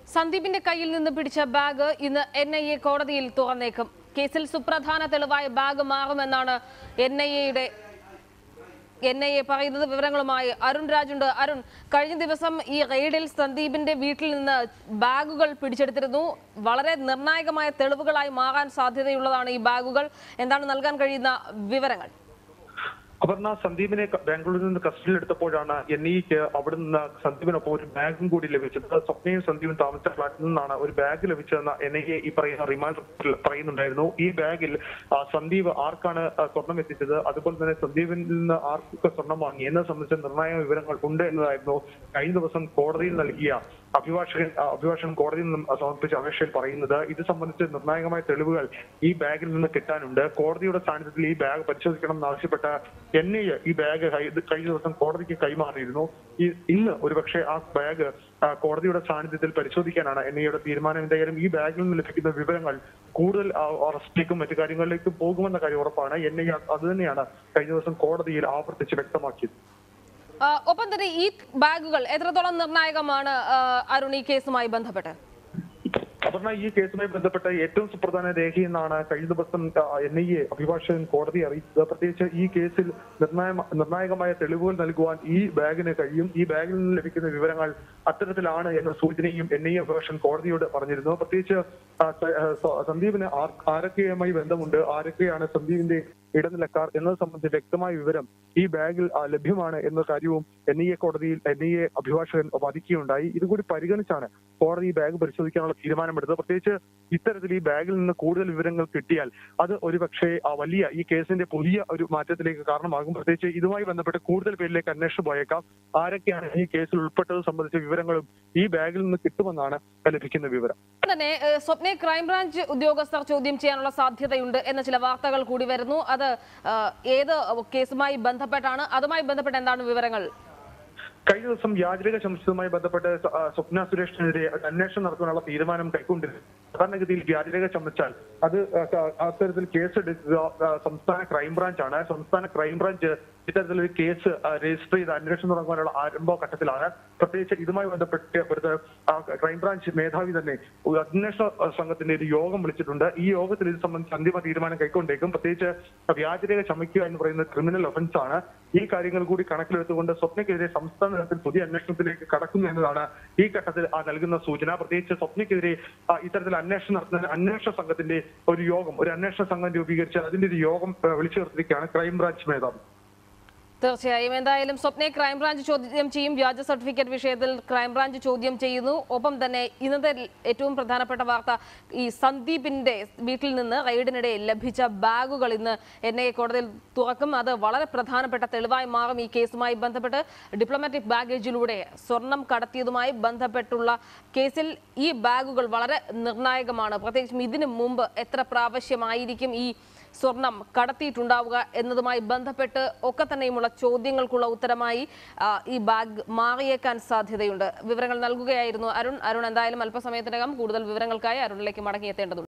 സന്ദീപിന്റെ കയ്യിൽ നിന്ന് പിടിച്ച ബാഗ് ഇന്ന് എൻ ഐ എ കോടതിയിൽ തുറന്നേക്കും കേസിൽ സുപ്രധാന തെളിവായ ബാഗ് മാറുമെന്നാണ് എൻ ഐ എയുടെ എൻ ഐ എ പറയുന്നത് വിവരങ്ങളുമായി അരുൺ രാജുണ്ട് അരുൺ കഴിഞ്ഞ ദിവസം ഈ റെയ്ഡിൽ സന്ദീപിന്റെ വീട്ടിൽ നിന്ന് ബാഗുകൾ പിടിച്ചെടുത്തിരുന്നു വളരെ നിർണായകമായ തെളിവുകളായി മാറാൻ സാധ്യതയുള്ളതാണ് ഈ ബാഗുകൾ എന്താണ് നൽകാൻ കഴിയുന്ന വിവരങ്ങൾ അപർണ സന്ദീപിനെ ക- ബാംഗ്ലൂരിൽ നിന്ന് കസ്റ്റഡിയിൽ എടുത്തപ്പോഴാണ് എൻ ഇക്ക് അവിടെ നിന്ന് സന്ദീപിനൊപ്പം ഒരു ബാഗും കൂടി ലഭിച്ചത് സ്വപ്നയും സന്ദീപും താമസിച്ച ഫ്ലാറ്റിൽ നിന്നാണ് ഒരു ബാഗ് ലഭിച്ചതെന്ന് എൻ ഐ എ ഈ പറയുന്ന റിമാൻഡ് റിപ്പോർട്ടിൽ പറയുന്നുണ്ടായിരുന്നു ഈ ബാഗിൽ ആ, സന്ദീപ് ആർക്കാണ് ആ, സ്വർണം എത്തിച്ചത് അതുപോലെ തന്നെ സന്ദീപിൽ നിന്ന് ആർക്കൊക്കെ സ്വർണം വാങ്ങി എന്നത് സംബന്ധിച്ച നിർണായക വിവരങ്ങൾ ഉണ്ട് എന്നതായിരുന്നു കഴിഞ്ഞ ദിവസം കോടതിയിൽ നൽകിയ അഭിഭാഷകൻ ആ, അഭിഭാഷകൻ കോടതിയിൽ നിന്നും സമർപ്പിച്ച അപേക്ഷയിൽ പറയുന്നത് ഇത് സംബന്ധിച്ച് നിർണായകമായ തെളിവുകൾ ഈ ബാഗിൽ നിന്ന് കിട്ടാനുണ്ട് കോടതിയുടെ സാന്നിധ്യത്തിൽ ഈ ബാഗ് പരിശോധിക്കണം എന്നാവശ്യപ്പെട്ട എൻ ഐ ഈ ബാഗ് കൈ- ഇത് കഴിഞ്ഞ ദിവസം കോടതിക്ക് കൈമാറിയിരുന്നു ഈ ഇന്ന് ഒരുപക്ഷെ ആ ബാഗ് ആ, കോടതിയുടെ സാന്നിധ്യത്തിൽ പരിശോധിക്കാനാണ് എൻ ഐയുടെ തീരുമാനം എന്തായാലും ഈ ബാഗിൽ നിന്ന് ലഭിക്കുന്ന വിവരങ്ങൾ കൂടുതൽ ആ, അറസ്റ്റിലേക്കും മറ്റു കാര്യങ്ങളിലേക്കും പോകുമെന്ന കാര്യം ഉറപ്പാണ് എൻ ഐ അത് തന്നെയാണ് കഴിഞ്ഞ ദിവസം കോടതിയിൽ ആവർത്തിച്ച് വ്യക്തമാക്കിയത് ആ, ഒപ്പം തന്നെ ഈ ബാഗുകൾ എത്രത്തോളം നിർണായകമാണ് ആ, അരുൺ ഈ കേസുമായി ബന്ധപ്പെട്ട് അപർണ ഈ കേസുമായി ബന്ധപ്പെട്ട ഏറ്റവും സുപ്രധാന രേഖയെന്നാണ് കഴിഞ്ഞ ദിവസം എൻ ഐ എ അഭിഭാഷകൻ കോടതിയെ അറിയിച്ചത് പ്രത്യേകിച്ച് ഈ കേസിൽ നിർണായ നിർണായകമായ തെളിവുകൾ നൽകുവാൻ ഈ ബാഗിന് കഴിയും ഈ ബാഗിൽ നിന്ന് ലഭിക്കുന്ന വിവരങ്ങൾ അത്തരത്തിലാണ് എന്ന സൂചനയും എൻ ഐ എ അഭിഭാഷകൻ കോടതിയോട് പറഞ്ഞിരുന്നു പ്രത്യേകിച്ച് ആ, സ- ആ, സ- സന്ദീപിന് ആർ- ആരൊക്കെയുമായി ബന്ധമുണ്ട് ആരൊക്കെയാണ് സന്ദീപിന്റെ ഇടനിലക്കാർ എന്നത് സംബന്ധിച്ച് വ്യക്തമായ വിവരം ഈ ബാഗിൽ ആ, ലഭ്യമാണ് എന്ന കാര്യവും എൻ ഐ എ കോടതിയിൽ എൻ ഐ എ അഭിഭാഷകൻ വാദിക്കുകയുണ്ടായി ഇതുകൂടി പരിഗണിച്ചാണ് കോടതി ഈ ബാഗ് പരിശോധിക്കാനുള്ള തീരുമാനമെടുത്തത് പ്രത്യേകിച്ച് ഇത്തരത്തിൽ ഈ ബാഗിൽ നിന്ന് കൂടുതൽ വിവരങ്ങൾ കിട്ടിയാൽ അത് ഒരുപക്ഷെ ആ വലിയ ഈ കേസിന്റെ പുതിയ ഒരു മാറ്റത്തിലേക്ക് കാരണമാകും പ്രത്യേകിച്ച് ഇതുമായി ബന്ധപ്പെട്ട് കൂടുതൽ പേരിലേക്ക് അന്വേഷണം പോയേക്കാം ആരൊക്കെയാണ് ഈ കേസിൽ ഉൾപ്പെട്ടത് സംബന്ധിച്ച വിവരങ്ങളും ഈ ബാഗിൽ നിന്ന് കിട്ടുമെന്നാണ് ലഭിക്കുന്ന വിവരം തന്നെ ഏഹ്, സ്വപ്നയെ ക്രൈംബ്രാഞ്ച് ഉദ്യോഗസ്ഥർ ചോദ്യം ചെയ്യാനുള്ള സാധ്യതയുണ്ട് എന്ന ചില വാർത്തകൾ കൂടി വരുന്നു അത് ഏഹ്, ഏത് കേസുമായി ബന്ധപ്പെട്ടാണ് അതുമായി ബന്ധപ്പെട്ട എന്താണ് വിവരങ്ങൾ കഴിഞ്ഞ ദിവസം വ്യാജരേഖ ചമച്ചതുമായി ബന്ധപ്പെട്ട് സ- ആ, സ്വപ്ന സുരേഷിനെതിരെ ഒരു അന്വേഷണം നടത്താനുള്ള തീരുമാനം കൈക്കൊണ്ടിരുന്നു സാധാരണഗതിയിൽ വ്യാജരേഖ ചമച്ചാൽ അത് ആ, ക- അത്തരത്തിൽ കേസെടുക്കുക ആ, സംസ്ഥാന ക്രൈംബ്രാഞ്ച് ആണ് സംസ്ഥാന ക്രൈംബ്രാഞ്ച് ഇത്തരത്തിലൊരു കേസ് ആ, രജിസ്റ്റർ ചെയ്ത് അന്വേഷണം തുടങ്ങാനുള്ള ആരംഭ ഘട്ടത്തിലാണ് പ്രത്യേകിച്ച് ഇതുമായി ബന്ധപ്പെട്ട് ഇവിടുത്തെ ആ, ക്രൈംബ്രാഞ്ച് മേധാവി തന്നെ ഒരു അന്വേഷണ സംഘത്തിന്റെ ഒരു യോഗം വിളിച്ചിട്ടുണ്ട് ഈ യോഗത്തിൽ ഇത് സംബന്ധിച്ച് അന്തിമ തീരുമാനം കൈക്കൊണ്ടേക്കും പ്രത്യേകിച്ച് വ്യാജരേഖ ചമയ്ക്കുക എന്ന് പറയുന്നത് ക്രിമിനൽ ഒഫൻസ് ആണ് ഈ കാര്യങ്ങൾ കൂടി കണക്കിലെടുത്തുകൊണ്ട് സ്വപ്നയ്ക്കെതിരെ സംസ്ഥാന തലത്തിൽ പുതിയ അന്വേഷണത്തിലേക്ക് കടക്കുന്നു എന്നതാണ് ഈ ഘട്ടത്തിൽ ആ നൽകുന്ന സൂചന പ്രത്യേകിച്ച് സ്വപ്നയ്ക്കെതിരെ ആ, ഇത്തരത്തിൽ അന്വേഷണം നടത്തുന്ന അന്വേഷണ സംഘത്തിന്റെ ഒരു യോഗം ഒരു അന്വേഷണ സംഘം രൂപീകരിച്ച് അതിന്റെ ഒരു യോഗം ആ, വിളിച്ചു ചേർത്തിരിക്കുകയാണ് ക്രൈംബ്രാഞ്ച് മേധാവി തീർച്ചയായും എന്തായാലും സ്വപ്നയെ ക്രൈംബ്രാഞ്ച് ചോദ്യം ചെയ്യും വ്യാജ സർട്ടിഫിക്കറ്റ് വിഷയത്തിൽ ക്രൈംബ്രാഞ്ച് ചോദ്യം ചെയ്യുന്നു ഒപ്പം തന്നെ ഇന്നത്തെ ഏറ്റവും പ്രധാനപ്പെട്ട വാർത്ത ഈ സന്ദീപിന്റെ വീട്ടിൽ നിന്ന് റെയ്ഡിനിടെ ലഭിച്ച ബാഗുകൾ ഇന്ന് എൻ ഐ എ കോടതിയിൽ തുറക്കും അത് വളരെ പ്രധാനപ്പെട്ട തെളിവായി മാറും ഈ കേസുമായി ബന്ധപ്പെട്ട് ഡിപ്ലോമാറ്റിക് ബാഗേജിലൂടെ സ്വർണം കടത്തിയതുമായി ബന്ധപ്പെട്ടുള്ള കേസിൽ ഈ ബാഗുകൾ വളരെ നിർണായകമാണ് പ്രത്യേകിച്ചും ഇതിനു മുമ്പ് എത്ര പ്രാവശ്യമായിരിക്കും ഈ സ്വർണം കടത്തിയിട്ടുണ്ടാവുക എന്നതുമായി ബന്ധപ്പെട്ട് ഒക്കെ തന്നെയുമുള്ള ചോദ്യങ്ങൾക്കുള്ള ഉത്തരമായി ആ, ഈ ബാഗ് മാറിയേക്കാൻ സാധ്യതയുണ്ട് വിവരങ്ങൾ നൽകുകയായിരുന്നു അരുൺ അരുൺ എന്തായാലും അല്പസമയത്തിനകം കൂടുതൽ വിവരങ്ങൾക്കായി അരുണിലേക്ക് മടങ്ങിയെത്തേണ്ടതുണ്ട്